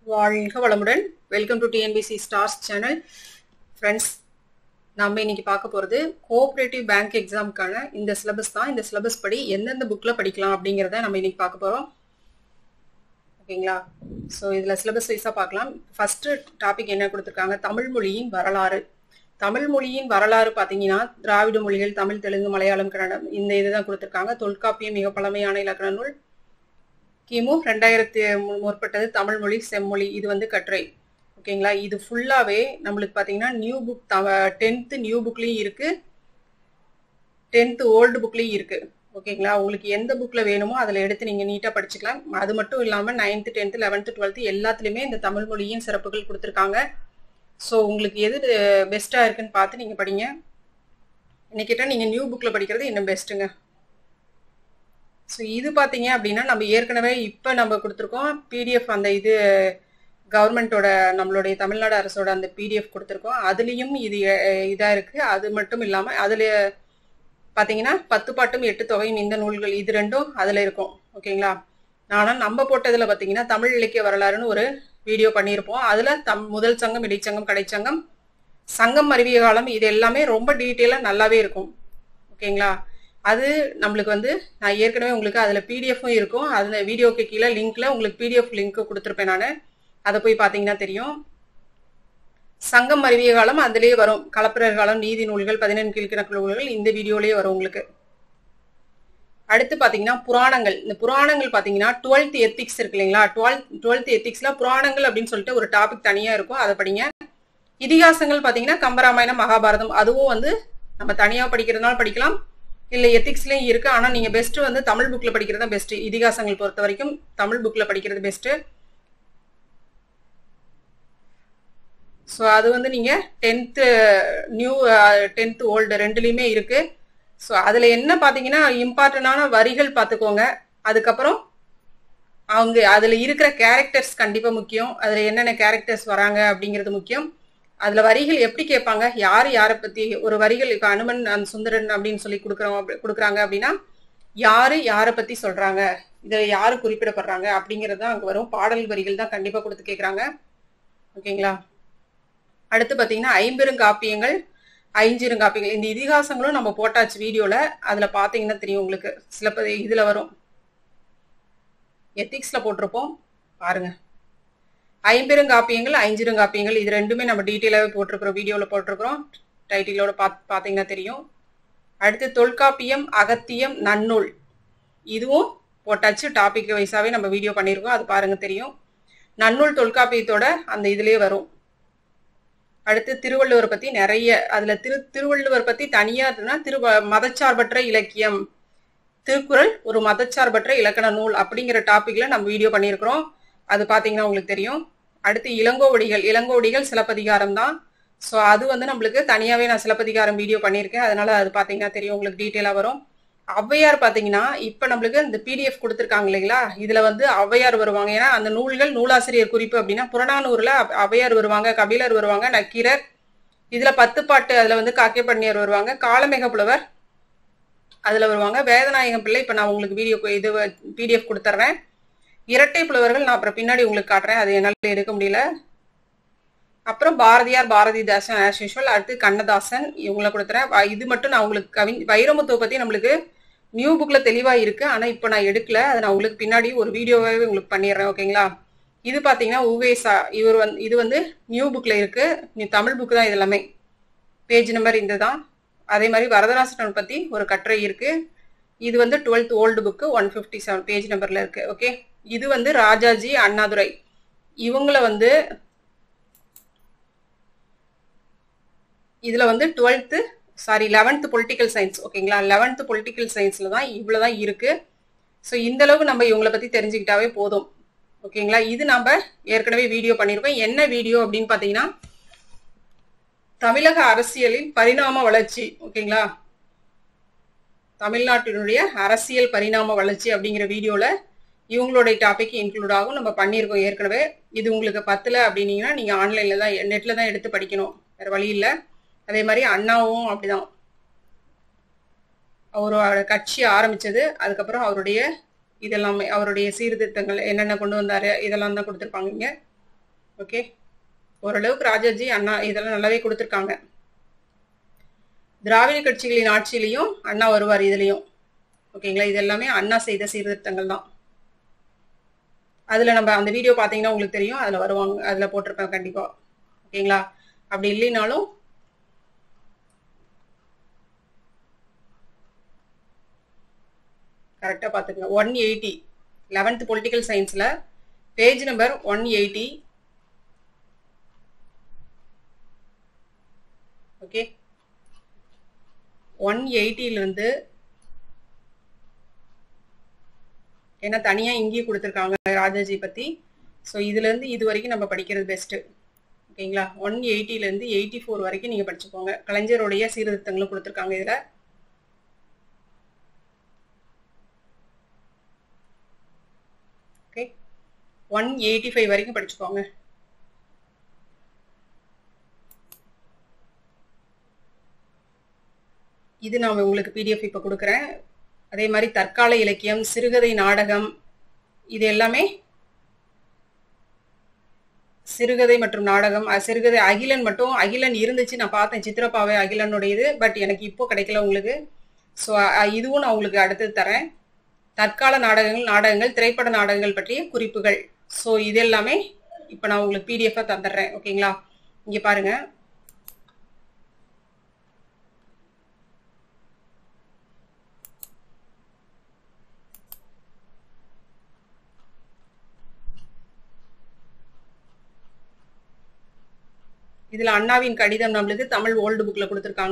வாழ்க வளமுடன் welcome to TNPC stars channel friends நம்ம இன்னைக்கு பார்க்க போகிறது கோஆப்ரேட்டிவ் பேங்க் எக்ஸாமுக்கான இந்த சிலபஸ் தான் இந்த சிலபஸ் படி எந்தெந்த புக்கில் படிக்கலாம் அப்படிங்கிறத நம்ம இன்னைக்கு பார்க்க போகிறோம் ஓகேங்களா ஸோ இதில் சிலபஸ் வைஸாக பார்க்கலாம் ஃபஸ்ட்டு டாபிக் என்ன கொடுத்துருக்காங்க தமிழ் மொழியின் வரலாறு தமிழ் மொழியின் வரலாறு பார்த்தீங்கன்னா திராவிட மொழிகள் தமிழ் தெலுங்கு மலையாளம் கன்னடம் இந்த இதுதான் கொடுத்துருக்காங்க தொல்காப்பியம் மிக பழமையான இலக்கண நூல் கிமு ரெண்டாயிரத்தி முற்பட்டது தமிழ் மொழி செம்மொழி இது வந்து கட்டுரை ஓகேங்களா இது ஃபுல்லாகவே நம்மளுக்கு பார்த்தீங்கன்னா new book the tenth new புக்லேயும் இருக்குது டென்த்து ஓல்டு புக்லேயும் இருக்குது ஓகேங்களா உங்களுக்கு எந்த புக்கில் வேணுமோ அதில் எடுத்து நீங்கள் நீட்டாக படிச்சுக்கலாம் அது மட்டும் இல்லாமல் நைன்த்து டென்த்து லெவன்த்து டுவெல்த்து எல்லாத்துலேயுமே இந்த தமிழ் மொழியின் சிறப்புகள் கொடுத்துருக்காங்க ஸோ உங்களுக்கு எது பெஸ்ட்டாக இருக்குன்னு பார்த்து நீங்கள் படிங்க இன்னைக்கிட்ட நீங்கள் நியூ புக்கில் படிக்கிறது இன்னும் பெஸ்ட்டுங்க ஸோ இது பார்த்தீங்க அப்படின்னா நம்ம ஏற்கனவே இப்போ நம்ம கொடுத்துருக்கோம் பிடிஎஃப் அந்த இது கவர்மெண்ட்டோட நம்மளுடைய தமிழ்நாடு அரசோட அந்த பிடிஎஃப் கொடுத்துருக்கோம் அதுலேயும் இது இதாக இருக்குது அது மட்டும் இல்லாமல் அதில் பார்த்தீங்கன்னா பத்து பாட்டும் எட்டு தொகையும் இந்த நூல்கள் இது ரெண்டும் அதில் இருக்கும் ஓகேங்களா ஆனால் நம்ம போட்டதில் பார்த்தீங்கன்னா தமிழ் இலக்கிய வரலாறுன்னு ஒரு வீடியோ பண்ணியிருப்போம் அதில் தம் முதல் சங்கம் இடைச்சங்கம் கடைச்சங்கம் சங்கம் அறிவிய காலம் இது எல்லாமே ரொம்ப டீட்டெயிலாக நல்லாவே இருக்கும் ஓகேங்களா அது நம்மளுக்கு வந்து நான் ஏற்கனவே உங்களுக்கு அதில் பிடிஎஃப்பும் இருக்கும் அதில் வீடியோக்கு கீழே லிங்க்ல உங்களுக்கு பிடிஎஃப் லிங்க் கொடுத்துருப்பேன் நான் அதை போய் பார்த்தீங்கன்னா தெரியும் சங்கம் அறிவிய காலம் அதுலேயே வரும் கலப்பிரர் காலம் நீதி நூல்கள் பதினெண் கீழ்கணக்கு நூல்கள் இந்த வீடியோலேயே வரும் உங்களுக்கு அடுத்து பார்த்தீங்கன்னா புராணங்கள் இந்த புராணங்கள் பார்த்தீங்கன்னா டுவெல்த் எத்திக்ஸ் இருக்கு இல்லைங்களா டுவெல்த் டுவெல்த் எத்திக்ஸில் புராணங்கள் அப்படின்னு சொல்லிட்டு ஒரு டாபிக் தனியாக இருக்கும் அதை படிங்க இதிகாசங்கள் பார்த்தீங்கன்னா கம்பராமாயணம் மகாபாரதம் அதுவும் வந்து நம்ம தனியாக படிக்கிறதுனால படிக்கலாம் இல்லை எத்திக்ஸ்லேயும் இருக்குது ஆனால் நீங்கள் பெஸ்ட்டு வந்து தமிழ் புக்கில் படிக்கிறது தான் பெஸ்ட்டு இதிகாசங்கள் பொறுத்த வரைக்கும் தமிழ் புக்கில் படிக்கிறது பெஸ்ட்டு ஸோ அது வந்து நீங்கள் டென்த்து நியூ டென்த்து ஓல்டு ரெண்டுலேயுமே இருக்குது ஸோ அதில் என்ன பார்த்தீங்கன்னா இம்பார்ட்டண்டான வரிகள் பார்த்துக்கோங்க அதுக்கப்புறம் அவங்க அதில் இருக்கிற கேரக்டர்ஸ் கண்டிப்பாக முக்கியம் அதில் என்னென்ன கேரக்டர்ஸ் வராங்க அப்படிங்கிறது முக்கியம் அதில் வரிகள் எப்படி கேட்பாங்க யார் யாரை பற்றி ஒரு வரிகள் இப்போ அனுமன் அந்த சுந்தரன் அப்படின்னு சொல்லி கொடுக்குறோம் கொடுக்குறாங்க அப்படின்னா யார் யாரை பற்றி சொல்கிறாங்க இதை யார் குறிப்பிடப்படுறாங்க அப்படிங்கிறது தான் அங்கே வரும் பாடல் வரிகள் தான் கண்டிப்பாக கொடுத்து கேட்குறாங்க ஓகேங்களா அடுத்து பார்த்தீங்கன்னா ஐம்பெருங்காப்பியங்கள் ஐஞ்சிருங்காப்பியங்கள் இந்த இதிகாசங்களும் நம்ம போட்டாச்சு வீடியோவில் அதில் பார்த்தீங்கன்னா தெரியும் உங்களுக்கு சிலப்பதி இதில் வரும் எத்திக்ஸில் போட்டிருப்போம் பாருங்கள் ஐம்பெருங்காப்பியங்கள் ஐஞ்சிருங்காப்பியங்கள் இது ரெண்டுமே நம்ம டீட்டெயிலாகவே போட்டிருக்கிறோம் வீடியோவில் போட்டிருக்கிறோம் டைட்டிலோட பார்த்து பார்த்தீங்கன்னா தெரியும் அடுத்து தொல்காப்பியம் அகத்தியம் நன்னூல் இதுவும் போட்டாச்சு டாபிக் வைஸாகவே நம்ம வீடியோ பண்ணியிருக்கோம் அது பாருங்க தெரியும் நன்னூல் தொல்காப்பியத்தோட அந்த இதுலேயே வரும் அடுத்து திருவள்ளுவர் பற்றி நிறைய அதில் திரு திருவள்ளுவர் பற்றி தனியாக இருக்குன்னா திரு மதச்சார்பற்ற இலக்கியம் திருக்குறள் ஒரு மதச்சார்பற்ற இலக்கண நூல் அப்படிங்கிற டாப்பிக்கில் நம்ம வீடியோ பண்ணியிருக்கிறோம் அது பார்த்தீங்கன்னா உங்களுக்கு தெரியும் அடுத்து இளங்கோவடிகள் இளங்கோவடிகள் சிலப்பதிகாரம் தான் ஸோ அது வந்து நம்மளுக்கு தனியாகவே நான் சிலப்பதிகாரம் வீடியோ பண்ணியிருக்கேன் அதனால அது பார்த்தீங்கன்னா தெரியும் உங்களுக்கு டீட்டெயிலாக வரும் ஔவையார் பார்த்தீங்கன்னா இப்போ நம்மளுக்கு இந்த பிடிஎஃப் கொடுத்துருக்காங்க இல்லைங்களா இதில் வந்து ஔவையார் வருவாங்க ஏன்னா அந்த நூல்கள் நூலாசிரியர் குறிப்பு அப்படின்னா புறநானூரில் ஔவையார் வருவாங்க கபிலர் வருவாங்க நக்கீரர் இதில் பத்து பாட்டு அதில் வந்து காக்கை பண்ணியர் வருவாங்க காலமேக புலவர் அதில் வருவாங்க வேதநாயகம் பிள்ளை இப்போ நான் உங்களுக்கு வீடியோ இது பிடிஎஃப் கொடுத்துட்றேன் இரட்டை புலவர்கள் நான் அப்புறம் பின்னாடி உங்களுக்கு காட்டுறேன் அது என்னால் எடுக்க முடியல அப்புறம் பாரதியார் பாரதிதாசன் ஆஸ் யூஷுவல் அடுத்து கண்ணதாசன் இவங்களை கொடுத்துறேன் இது மட்டும் நான் உங்களுக்கு கவி வைரமுத்துவை பற்றி நம்மளுக்கு நியூ புக்கில் தெளிவாக இருக்குது ஆனால் இப்போ நான் எடுக்கல அதை நான் உங்களுக்கு பின்னாடி ஒரு வீடியோவாகவே உங்களுக்கு பண்ணிடுறேன் ஓகேங்களா இது பார்த்தீங்கன்னா உவேசா இவர் வந்து இது வந்து நியூ புக்கில் இருக்குது தமிழ் புக்கு தான் இது எல்லாமே பேஜ் நம்பர் இந்த தான் அதே மாதிரி வரதராசன் பற்றி ஒரு கட்டுரை இருக்குது இது வந்து twelfth old book one fifty seven page நம்பரில் இருக்குது ஓகே இது வந்து ராஜாஜி அண்ணாதுரை இவங்கள வந்து இதில் வந்து twelfth sorry eleventh political science ஓகேங்களா லெவன்த்து பொலிட்டிக்கல் சயின்ஸில் தான் இவ்வளோ தான் இருக்குது ஸோ இந்த அளவுக்கு நம்ம இவங்களை பற்றி தெரிஞ்சுக்கிட்டாவே போதும் ஓகேங்களா இது நம்ம ஏற்கனவே வீடியோ பண்ணியிருக்கோம் என்ன வீடியோ அப்படின்னு பார்த்தீங்கன்னா தமிழக அரசியலில் பரிணாம வளர்ச்சி ஓகேங்களா தமிழ்நாட்டினுடைய அரசியல் பரிணாம வளர்ச்சி அப்படிங்கிற வீடியோவில் இவங்களுடைய டாபிக் இன்க்ளூட் ஆகும் நம்ம பண்ணியிருக்கோம் ஏற்கனவே இது உங்களுக்கு பத்தில் அப்படின்னீங்கன்னா நீங்கள் ஆன்லைனில் தான் நெட்டில் தான் எடுத்து படிக்கணும் வேறு வழி இல்லை அதே மாதிரி அண்ணாவும் அப்படிதான் அவரோட கட்சி ஆரம்பிச்சது அதுக்கப்புறம் அவருடைய இதெல்லாமே அவருடைய சீர்திருத்தங்கள் என்னென்ன கொண்டு வந்தாரு இதெல்லாம் தான் கொடுத்துருப்பாங்க இங்க ஓகே ஓரளவுக்கு ராஜாஜி அண்ணா இதெல்லாம் நல்லாவே கொடுத்துருக்காங்க திராவிட கட்சிகளின் ஆட்சியிலையும் அண்ணா வருவார் இதுலேயும் ஓகேங்களா இது எல்லாமே அண்ணா செய்த சீர்திருத்தங்கள் தான் அதில் நம்ம அந்த வீடியோ பார்த்தீங்கன்னா உங்களுக்கு தெரியும் அதில் வருவாங்க அதில் போட்டிருப்பேன் கண்டிப்பாக ஓகேங்களா அப்படி இல்லைனாலும் கரெக்டாக பார்த்துக்கங்க ஒன் எயிட்டி லெவன்த் பொலிட்டிக்கல் சயின்ஸில் page number one eighty okay one எயிட்டிலிருந்து ஏன்னா தனியாக இங்கேயும் கொடுத்துருக்காங்க ராஜாஜி பற்றி ஸோ இதுலேருந்து இது வரைக்கும் நம்ம படிக்கிறது பெஸ்ட்டு ஓகேங்களா ஒன் எயிட்டிலேருந்து எயிட்டி ஃபோர் வரைக்கும் நீங்கள் படிச்சுக்கோங்க கலைஞருடைய சீர்திருத்தங்களும் கொடுத்துருக்காங்க இதில் ஓகே ஒன் எயிட்டி ஃபைவ் வரைக்கும் படிச்சுக்கோங்க இது நான் உங்களுக்கு பிடிஎஃப் இப்போ கொடுக்குறேன் அதே மாதிரி தற்கால இலக்கியம் சிறுகதை நாடகம் இது எல்லாமே சிறுகதை மற்றும் நாடகம் சிறுகதை அகிலன் மட்டும் அகிலன் இருந்துச்சு நான் பார்த்தேன் சித்திரப்பாவை அகிலனுடையது பட் எனக்கு இப்போ கிடைக்கல உங்களுக்கு ஸோ இதுவும் நான் உங்களுக்கு அடுத்தது தரேன் தற்கால நாடகங்கள் நாடகங்கள் திரைப்பட நாடகங்கள் பற்றிய குறிப்புகள் ஸோ இது எல்லாமே இப்போ நான் உங்களுக்கு பிடிஎஃபாக தந்துடுறேன் ஓகேங்களா இங்கே பாருங்க இதுல அண்ணாவின் கடிதம் நம்மளுக்கு தமிழ் ஓல்டு புக்ல கொடுத்துருக்காங்க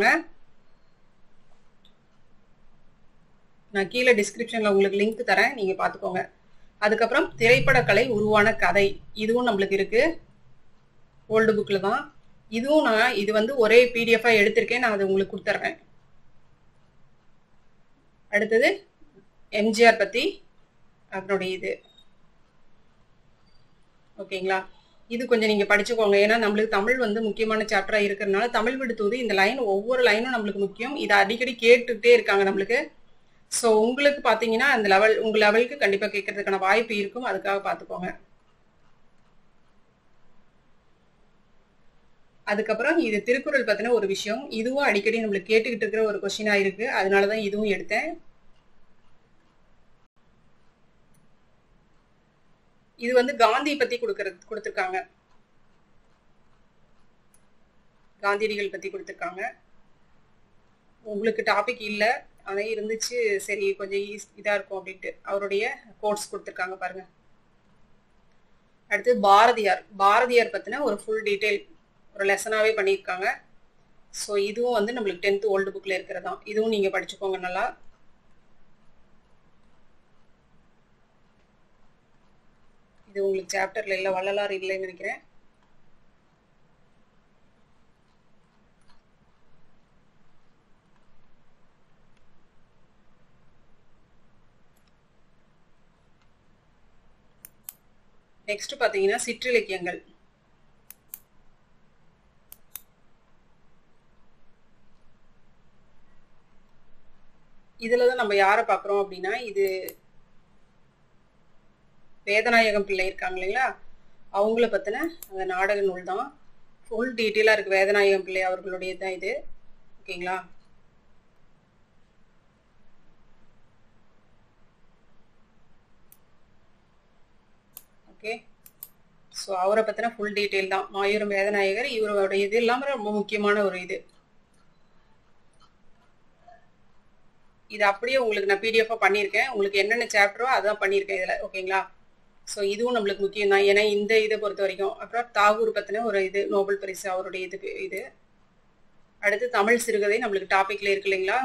நான் கீழே டிஸ்கிரிப்ஷன்ல உங்களுக்கு லிங்க் தரேன் நீங்க பாத்துக்கோங்க அதுக்கப்புறம் திரைப்படக்கலை உருவான கதை இதுவும் நம்மளுக்கு இருக்கு ஓல்டு புக்ல தான் இதுவும் நான் இது வந்து ஒரே பிடிஎஃபா எடுத்திருக்கேன் நான் அதை உங்களுக்கு கொடுத்துட்றேன் அடுத்தது எம்ஜிஆர் பத்தி அதனுடைய இது ஓகேங்களா இது கொஞ்சம் நீங்க படிச்சுக்கோங்க ஏன்னா நம்மளுக்கு தமிழ் வந்து முக்கியமான சாப்டரா இருக்கிறதுனால தமிழ் விடுத்தூது இந்த லைன் ஒவ்வொரு லைனும் நம்மளுக்கு முக்கியம் இதை அடிக்கடி கேட்டுட்டே இருக்காங்க நம்மளுக்கு ஸோ உங்களுக்கு பார்த்தீங்கன்னா அந்த லெவல் உங்க லெவலுக்கு கண்டிப்பாக கேட்கறதுக்கான வாய்ப்பு இருக்கும் அதுக்காக பார்த்துக்கோங்க அதுக்கப்புறம் இது திருக்குறள் பற்றின ஒரு விஷயம் இதுவும் அடிக்கடி நம்மளுக்கு கேட்டுக்கிட்டு இருக்கிற ஒரு கொஸ்டினாக இருக்கு அதனால தான் இதுவும் எடுத்தேன் இது வந்து காந்தி பத்தி கொடுக்கறது கொடுத்துருக்காங்க காந்தியடிகள் பத்தி கொடுத்துருக்காங்க உங்களுக்கு டாபிக் இல்லை ஆனால் இருந்துச்சு சரி கொஞ்சம் ஈஸ் இதாக இருக்கும் அப்படின்ட்டு அவருடைய கோர்ஸ் கொடுத்துருக்காங்க பாருங்க அடுத்து பாரதியார் பாரதியார் பற்றின ஒரு ஃபுல் டீட்டெயில் ஒரு லெசனாகவே பண்ணியிருக்காங்க ஸோ இதுவும் வந்து நம்மளுக்கு டென்த்து ஓல்டு புக்கில் இருக்கிறதான் இதுவும் நீங்கள் படிச்சுக்கோங்க நல்லா இது உங்களுக்கு சாப்டர்ல இல்லை வள்ளலார் இல்லைன்னு நினைக்கிறேன் நெக்ஸ்ட் பாத்தீங்கன்னா சிற்றிலக்கியங்கள் இதுல தான் நம்ம யாரை பார்க்குறோம் அப்படின்னா இது வேதநாயகம் பிள்ளை இருக்காங்க இல்லைங்களா அவங்கள பற்றின அந்த நாடக நூல் தான் ஃபுல் டீட்டெயிலாக இருக்குது வேதநாயகம் பிள்ளை அவர்களுடைய தான் இது ஓகேங்களா ஓகே ஸோ அவரை பற்றின ஃபுல் டீட்டெயில் தான் மாயூரம் வேதநாயகர் இவரோட இது இல்லாமல் ரொம்ப முக்கியமான ஒரு இது இது அப்படியே உங்களுக்கு நான் பிடிஎஃபாக பண்ணியிருக்கேன் உங்களுக்கு என்னென்ன சாப்டரோ அதான் பண்ணியிருக்கேன் இதில் ஓகேங்களா ஸோ இதுவும் நம்மளுக்கு முக்கியம் தான் ஏன்னா இந்த இதை பொறுத்த வரைக்கும் அப்புறம் தாகூர் பற்றின ஒரு இது நோபல் பரிசு அவருடைய இதுக்கு இது அடுத்து தமிழ் சிறுகதை நம்மளுக்கு டாபிக்ல இருக்கு இல்லைங்களா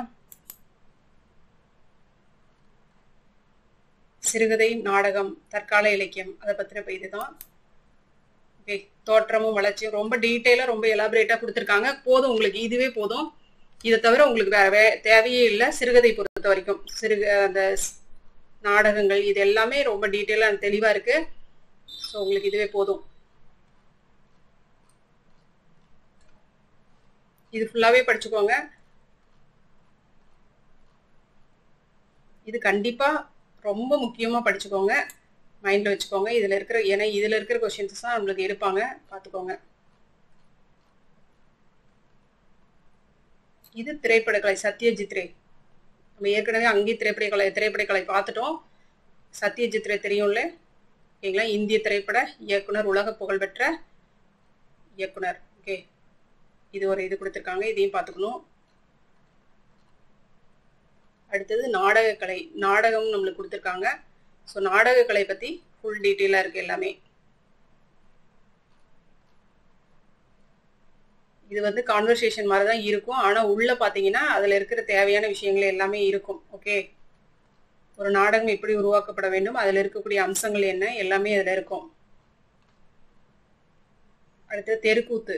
சிறுகதை நாடகம் தற்கால இலக்கியம் அதை பற்றின இப்போ இதுதான் ஓகே தோற்றமும் வளர்ச்சியும் ரொம்ப டீட்டெயிலாக ரொம்ப எலாபரேட்டாக கொடுத்துருக்காங்க போதும் உங்களுக்கு இதுவே போதும் இதை தவிர உங்களுக்கு வேற வே தேவையே இல்லை சிறுகதை பொறுத்த வரைக்கும் சிறுக அந்த நாடகங்கள் இது எல்லாமே ரொம்ப டீட்டெயிலாக தெளிவாக இருக்கு ஸோ உங்களுக்கு இதுவே போதும் இது ஃபுல்லாகவே படிச்சுக்கோங்க இது கண்டிப்பாக ரொம்ப முக்கியமாக படிச்சுக்கோங்க மைண்டில் வச்சுக்கோங்க இதில் இருக்கிற ஏன்னா இதில் இருக்கிற கொஷின்ஸ் தான் நம்மளுக்கு இருப்பாங்க பார்த்துக்கோங்க இது திரைப்படக்கலை சத்யஜித் ரே நம்ம ஏற்கனவே அங்கேயும் திரைப்படக்கலை திரைப்படக்கலை பார்த்துட்டோம் சத்யஜித் ரே தெரியும்ல ஓகேங்களா இந்திய திரைப்பட இயக்குனர் உலக புகழ்பெற்ற இயக்குனர் ஓகே இது ஒரு இது கொடுத்துருக்காங்க இதையும் பார்த்துக்கணும் அடுத்தது நாடகக்கலை நாடகம் நம்மளுக்கு கொடுத்துருக்காங்க ஸோ நாடகக்கலை பற்றி ஃபுல் டீட்டெயிலாக இருக்குது எல்லாமே இது வந்து கான்வர்சேஷன் மாதிரி தான் இருக்கும் ஆனால் உள்ளே பார்த்தீங்கன்னா அதில் இருக்கிற தேவையான விஷயங்கள் எல்லாமே இருக்கும் ஓகே ஒரு நாடகம் எப்படி உருவாக்கப்பட வேண்டும் அதில் இருக்கக்கூடிய அம்சங்கள் என்ன எல்லாமே அதில் இருக்கும் அடுத்து தெருக்கூத்து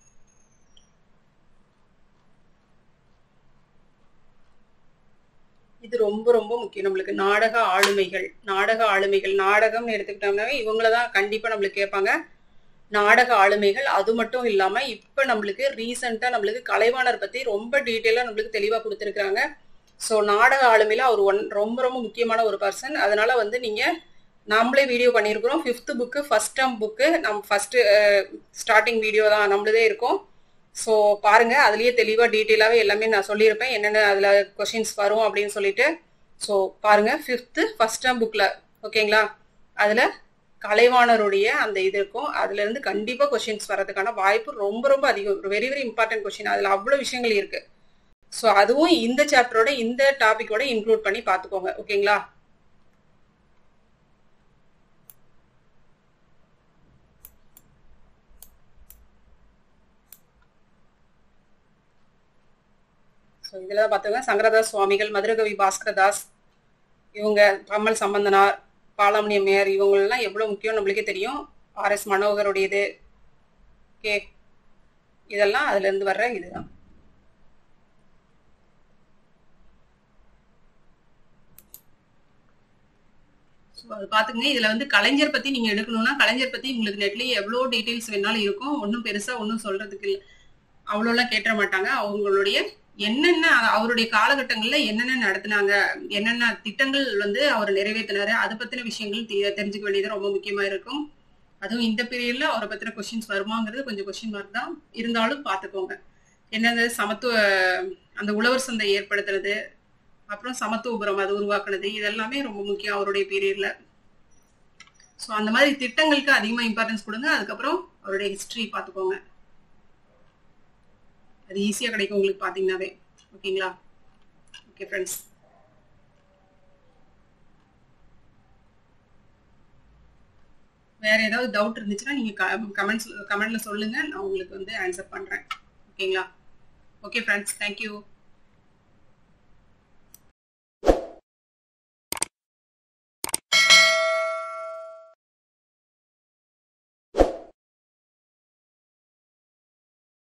இது ரொம்ப ரொம்ப முக்கியம் நம்மளுக்கு நாடக ஆளுமைகள் நாடக ஆளுமைகள் நாடகம்னு எடுத்துக்கிட்டோம்னாவே இவங்கள தான் கண்டிப்பாக நம்மளுக்கு கேட்பாங்க நாடக ஆளுமைகள் அது மட்டும் இல்லாமல் இப்போ நம்மளுக்கு ரீசெண்டாக நம்மளுக்கு கலைவாணர் பற்றி ரொம்ப டீட்டெயிலாக நம்மளுக்கு தெளிவாக கொடுத்துருக்குறாங்க ஸோ நாடக ஆளுமையில் அவர் ஒன் ரொம்ப ரொம்ப முக்கியமான ஒரு பர்சன் அதனால வந்து நீங்கள் நம்மளே வீடியோ பண்ணியிருக்கிறோம் fifth book first term book நம்ம ஃபஸ்ட்டு ஸ்டார்டிங் வீடியோ தான் நம்மளதே இருக்கும் ஸோ பாருங்க அதுலேயே தெளிவாக டீட்டெயிலாகவே எல்லாமே நான் சொல்லியிருப்பேன் என்னென்ன அதில் கொஷின்ஸ் வரும் அப்படின்னு சொல்லிட்டு ஸோ பாருங்க ஃபிஃப்த்து ஃபஸ்ட் டேம் புக்கில் ஓகேங்களா அதில் கலைவாணருடைய அந்த இது இருக்கும் அதுலேருந்து கண்டிப்பாக கொஷின்ஸ் வர்றதுக்கான வாய்ப்பு ரொம்ப ரொம்ப அதிகம் வெரி வெரி இம்பார்ட்டன்ட் கொஷின் அதில் அவ்வளோ விஷயங்கள் இருக்குது ஸோ அதுவும் இந்த சாப்டரோட இந்த டாபிக்கோட இன்க்ளூட் பண்ணி பார்த்துக்கோங்க ஓகேங்களா ஸோ இதில் தான் பார்த்துக்கோங்க சங்கரதாஸ் சுவாமிகள் மதுரகவி பாஸ்கரதாஸ் இவங்க பம்மல் சம்பந்தனார் பாலாமணி அம்மையார் இவங்களெல்லாம் எவ்வளோ முக்கியம் நம்மளுக்கே தெரியும் ஆர்எஸ் மனோகருடையது கே இதெல்லாம் அதுலேருந்து வர்ற இதுதான் ஸோ அது பார்த்துங்க இதில் வந்து கலைஞர் பற்றி நீங்கள் எடுக்கணும்னா கலைஞர் பற்றி உங்களுக்கு நெட்லேயே எவ்வளோ டீட்டெயில்ஸ் வேணாலும் இருக்கும் ஒன்றும் பெருசாக ஒன்றும் சொல்கிறதுக்கு இல்லை அவ்வளோலாம் கேட்ட மாட்டாங்க அவங்களுடைய என்னென்ன அவருடைய காலகட்டங்களில் என்னென்ன நடத்தினாங்க என்னென்ன திட்டங்கள் வந்து அவர் நிறைவேற்றினாரு அதை பற்றின விஷயங்கள் தெரிஞ்சுக்க வேண்டியது ரொம்ப முக்கியமாக இருக்கும் அதுவும் இந்த பீரியடில் அவரை பற்றின கொஷின்ஸ் வருமாங்கிறது கொஞ்சம் கொஷின் மார்க் தான் இருந்தாலும் பார்த்துக்கோங்க என்னென்ன சமத்துவ அந்த உழவர் சந்தை ஏற்படுத்துறது அப்புறம் சமத்துவபுரம் அது உருவாக்குனது இதெல்லாமே ரொம்ப முக்கியம் அவருடைய பீரியட்ல ஸோ அந்த மாதிரி திட்டங்களுக்கு அதிகமாக இம்பார்ட்டன்ஸ் கொடுங்க அதுக்கப்புறம் அவருடைய ஹிஸ்ட்ரி பார்த்துக்கோங்க அது ஈஸியாக கிடைக்கும் உங்களுக்கு பார்த்தீங்கன்னாவே ஓகேங்களா ஓகே ஃப்ரெண்ட்ஸ் வேற ஏதாவது டவுட் இருந்துச்சுன்னா நீங்க கமெண்ட்ஸ் கமெண்ட்ல சொல்லுங்க நான் உங்களுக்கு வந்து ஆன்சர் பண்றேன் ஓகேங்களா ஓகே ஃப்ரெண்ட்ஸ் தேங்க்யூ